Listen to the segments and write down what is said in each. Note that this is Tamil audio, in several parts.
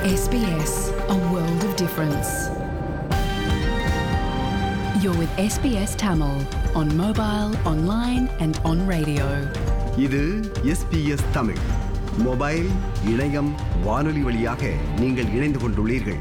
SBS, a world of difference. You're with SBS Tamil on mobile, online, and on radio. இது எஸ்பிஎஸ் தமிழ் மொபைல் இணையம் வானொலி வழியாக நீங்கள் இணைந்து கொண்டுள்ளீர்கள்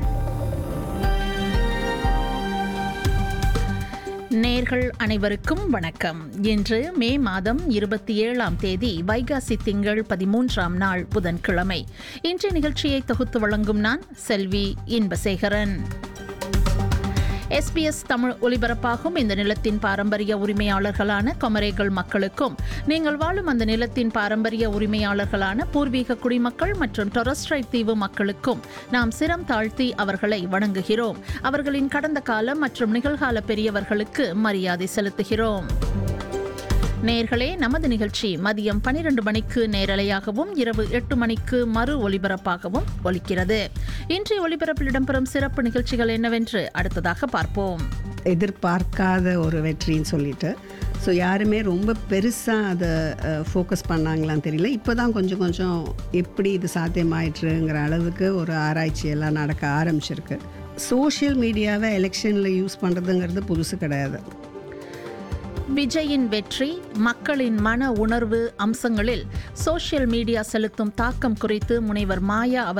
நேர்கள் அனைவருக்கும் வணக்கம் இன்று மே மாதம் இருபத்தி ஏழாம் தேதி வைகாசி திங்கள் பதிமூன்றாம் நாள் புதன்கிழமை இன்றைய நிகழ்ச்சியை தொகுத்து வழங்கும் நான் செல்வி இன்பசேகரன் எஸ்பிஎஸ் தமிழ் ஒலிபரப்பாகும் இந்த நிலத்தின் பாரம்பரிய உரிமையாளர்களான கொமரேகள் மக்களுக்கும் நீங்கள் வாழும் அந்த நிலத்தின் பாரம்பரிய உரிமையாளர்களான பூர்வீக குடிமக்கள் மற்றும் டொரஸ்ட்ரைட் தீவு மக்களுக்கும் நாம் சிரம் தாழ்த்தி அவர்களை வணங்குகிறோம் அவர்களின் கடந்த கால மற்றும் நிகழ்கால பெரியவர்களுக்கு மரியாதை செலுத்துகிறோம் நேர்களே நமது நிகழ்ச்சி மதியம் பனிரெண்டு மணிக்கு நேரலையாகவும் இரவு எட்டு மணிக்கு மறு ஒலிபரப்பாகவும் ஒலிக்கிறது இன்றைய ஒலிபரப்பில் இடம்பெறும் சிறப்பு நிகழ்ச்சிகள் என்னவென்று அடுத்ததாக பார்ப்போம் எதிர்பார்க்காத ஒரு வெற்றின்னு சொல்லிட்டு ஸோ யாருமே ரொம்ப பெருசாக அதை ஃபோக்கஸ் பண்ணாங்களான்னு தெரியல இப்போ தான் கொஞ்சம் கொஞ்சம் எப்படி இது சாத்தியமாயிற்றுங்கிற அளவுக்கு ஒரு ஆராய்ச்சி எல்லாம் நடக்க ஆரம்பிச்சிருக்கு சோஷியல் மீடியாவை எலெக்ஷனில் யூஸ் பண்ணுறதுங்கிறது புதுசு கிடையாது விஜயின் வெற்றி மக்களின் மன உணர்வு அம்சங்களில் சோஷியல் மீடியா செலுத்தும் தாக்கம் குறித்து முனைவர் மாயா அவர்